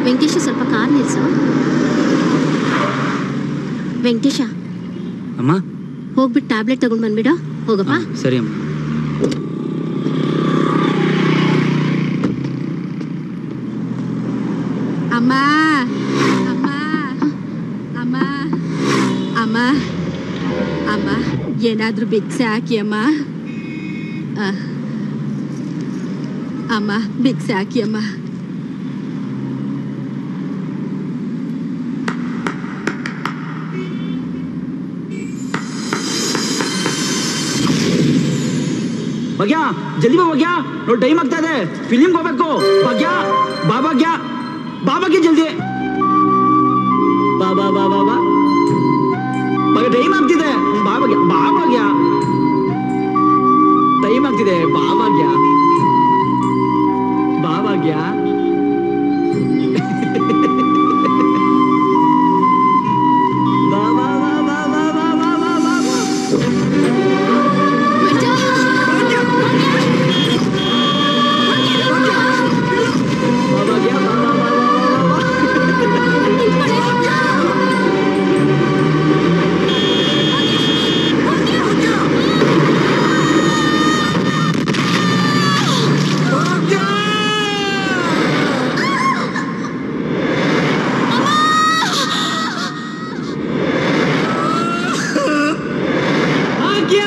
ವೆಂಕಟೇಶ ಸ್ವಲ್ಪ ಕಾರ್ ನಿಲ್ಸು ವೆಂಕಟೇಶ ಅಮ್ಮ ಹೋಗ್ಬಿಟ್ಟು ಟ್ಯಾಬ್ಲೆಟ್ ತಗೊಂಡ್ ಬಂದ್ಬಿಡು ಹೋಗಪ್ಪ ಹಾ, ಸರಿ ಅಮ್ಮ ಅಮ್ಮ ಅಮ್ಮ ಅಮ್ಮ ಅಮ್ಮ ಅಮ್ಮ ಏನಾದ್ರೂ ಭಿಕ್ಷೆ ಹಾಕಿ ಅಮ್ಮ ಆ. ಅಮ್ಮ ಭಿಕ್ಷೆ ಹಾಕಿ ಅಮ್ಮ ಭಾಗ್ಯ ಜಲ್ದಿ ಬಾ ಭಾಗ್ಯ ನೋಡಿ ಟೈಮ್ ಆಗ್ತಾ ಇದೆ ಫಿಲಿಮ್ಗೆ ಹೋಗ್ಬೇಕು ಭಾಗ್ಯ ಬಾ ಭಾಗ್ಯ ಬಾ ಭಾಗ್ಯ ಜಲ್ದಿ ಬಾ ಬಾ ಬಾ ಬಾ ಬಾ ಭಾಗ್ಯ ಟೈಮ್ ಆಗ್ತಿದೆ ಬಾ ಭಾಗ್ಯ ಬಾ ಭಾಗ್ಯ ಟೈಮ್ ಆಗ್ತಿದೆ ಬಾ ಭಾಗ್ಯ ಬಾ ಭಾಗ್ಯ ಬಾ ಬಾ ಬಾ ಬಾ ಬಾ ಬಾ ಬಾ ಬಾ ಬಾ ಬಾ ಬಾ ಭಾಗ್ಯ ಬಾ ಬಾ ಬಾ ಬಾ ಬಾ ಬಾ ಭಾಗ್ಯ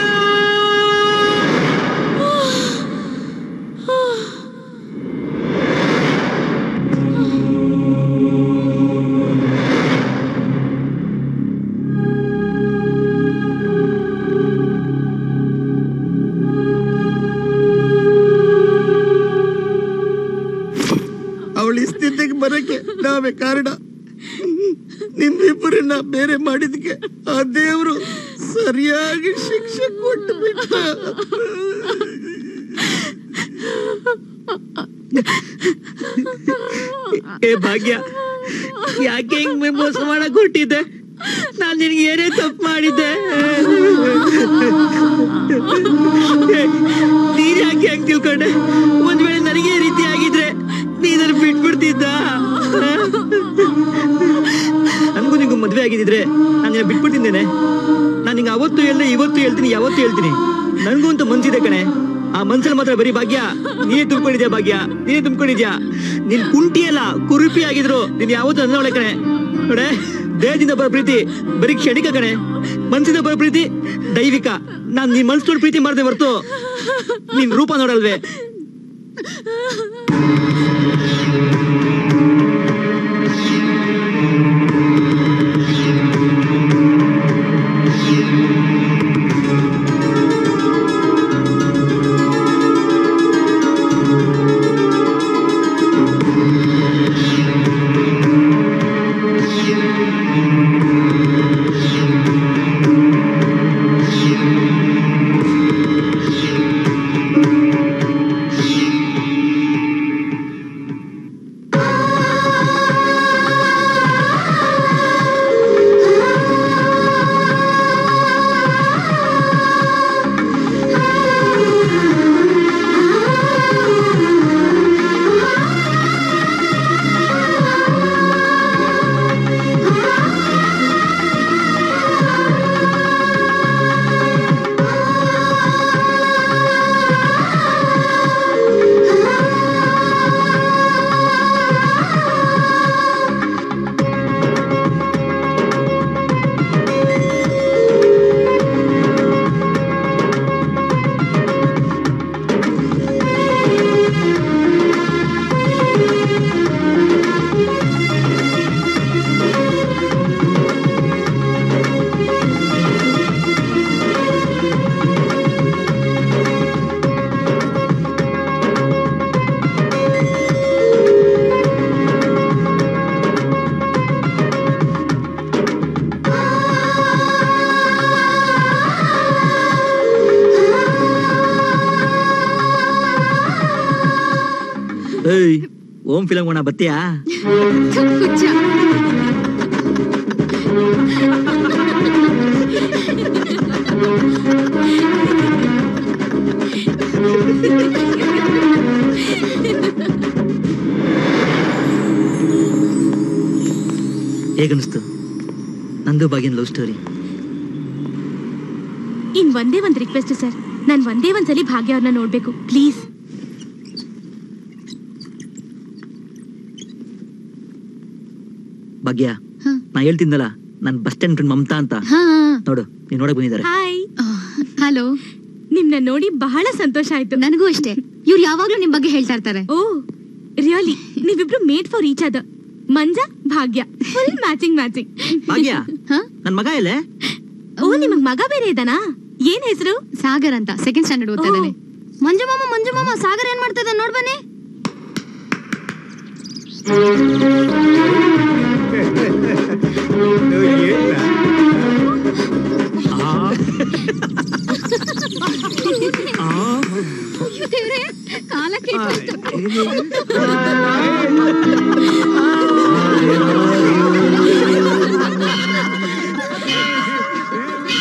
ಅವಳ ಈ ಸ್ಥಿತಿಗೆ ಬರಕ್ಕೆ ನಾವೇ ಕಾರಣ ನಿಮ್ಮಿಬ್ಬರನ್ನ ಬೇರೆ ಮಾಡಿದ್ಕೆ ಆ ದೇವ್ರು ಸರಿಯಾಗಿ ಶಿಕ್ಷೆ ಕೊಟ್ಟು ಬಿಟ್ಟ ಏ ಭಾಗ್ಯ ಯಾಕೆ ಹಿಂಗ್ ಮೆ- ಮೋಸ ಮಾಡಕ್ ಹೊಟ್ಟಿದ್ದೆ ನಾನ್ ನಿನ್ಗೆ ಏನೇ ತಪ್ಪು ಮಾಡಿದ್ದೆ ಏ, ನೀನ್ ಯಾಕೆ ಹಂಗ್ ತಿಳ್ಕೊಂಡೆ ಒಂದ್ ವೇಳೆ ನನಗೆ ಈ ರೀತಿ ಆಗಿದ್ರೆ ನೀನನ್ನು ಬಿಟ್ಬಿಡ್ತಿದ್ದ ನನ್ಗೂ ನಿಂಗೂ ಮದ್ವೆ ಆಗಿದ್ರೆ ನಾನು ನಿನ್ನ ಬಿಟ್ಬಿಡ್ತಿದ್ದೇನೆ ನಾನು ನಿಂಗೆ ಅವತ್ತು ಹೇಳ್ದೆ ಇವತ್ತು ಹೇಳ್ತೀನಿ ಯಾವತ್ತು ಹೇಳ್ತೀನಿ ನನ್ಗೂ ಅಂತ ಮನ್ಸಿದೆ ಕಣೆ ಆ ಮನ್ಸಲ್ಲಿ ಮಾತ್ರ ಬರೀ ಭಾಗ್ಯ ನೀನೇ ತುಂಬ್ಕೊಂಡಿದ್ಯಾ ಭಾಗ್ಯ ನೀನೇ ತುಂಬ್ಕೊಂಡಿದ್ಯಾ ನೀನ್ ಕುಂಟಿ ಅಲ್ಲ ಕುರುಪಿ ಆಗಿದ್ರು ನೀನ್ ಯಾವತ್ತೂ ಅನ್ನೋಳೆ ಕಣೆ ನೋಡೆ ದೇಹದಿಂದ ಬರೋ ಪ್ರೀತಿ ಬರೀ ಕ್ಷಣಿಕ ಕಣೆ ಮನ್ಸಿಂದ ಬರೋ ಪ್ರೀತಿ ದೈವಿಕ ನಾನ್ ನಿನ್ ಮನ್ಸ್ ನೋಡಿ ಪ್ರೀತಿ ಮಾಡ್ದೆ ಹೊರ್ತು ನಿನ್ ರೂಪ ನೋಡಲ್ವೇ ಏಯ್ ಓಂ ಫಿಲಂ ಹೋಣ ಬತ್ತೀಯಾ ಹುಚ್ಚ ಹೇಗನ್ನಿಸ್ತು ನಂದು ಭಾಗ್ಯನ ಲವ್ ಸ್ಟೋರಿ ಇನ್ ಒಂದೇ ಒಂದ್ ರಿಕ್ವೆಸ್ಟ್ ಸರ್ ನಾನ್ ಒಂದೇ ಒಂದ್ಸಲಿ ಭಾಗ್ಯ ಅವ್ರನ್ನ ನೋಡ್ಬೇಕು ಪ್ಲೀಸ್ ಭಾಗ್ಯ ಹ. ನಾ ಹೇಳ್ತಿದ್ನಲ್ಲ ನನ್ ಬಸ್ ಸ್ಟ್ಯಾಂಡ್ ಫ್ರೆಂಡ್ ಮಮತಾ ಅಂತ ಹಾ ನೋಡು ನೀನ್ ನೋಡಕ್ ಬಂದಿದ್ದಾರೆ ಹಾಯ್ ಹಲೋ ನಿಮ್ನ ನೋಡಿ ಬಹಳ ಸಂತೋಷ ಆಯ್ತು ನನಗೂ ಅಷ್ಟೇ ಇವ್ರು ಯಾವಾಗ್ಲೂ ನಿಮ್ ಬಗ್ಗೆ ಹೇಳ್ತಾ ಇರ್ತಾರೆ ಓ ರಿಯಲಿ ನೀವಿಬ್ರು made for each other Manja Bhagya full matching matching ಭಾಗ್ಯ ಹ? ನನ್ ಮಗ ಎಲ್ಲೇ ಓ ನಿಮಗ್ ಮಗ ಬೇರೆ ಇದಾನಾ ಏನ್ ಹೆಸರು ಸಾಗರ್ ಅಂತ ಸೆಕೆಂಡ್ ಸ್ಟ್ಯಾಂಡರ್ಡ್ ಓದ್ತಾ ಓ. ಇದ್ದಾನೆ ಮಂಜು ಮಾಮ ಮಂಜು ಮಾಮ ಸಾಗರ್ ಏನ್ ಮಾಡ್ತಾ ಇದ್ದಾನೆ ನೋಡ್ ಬನ್ನಿ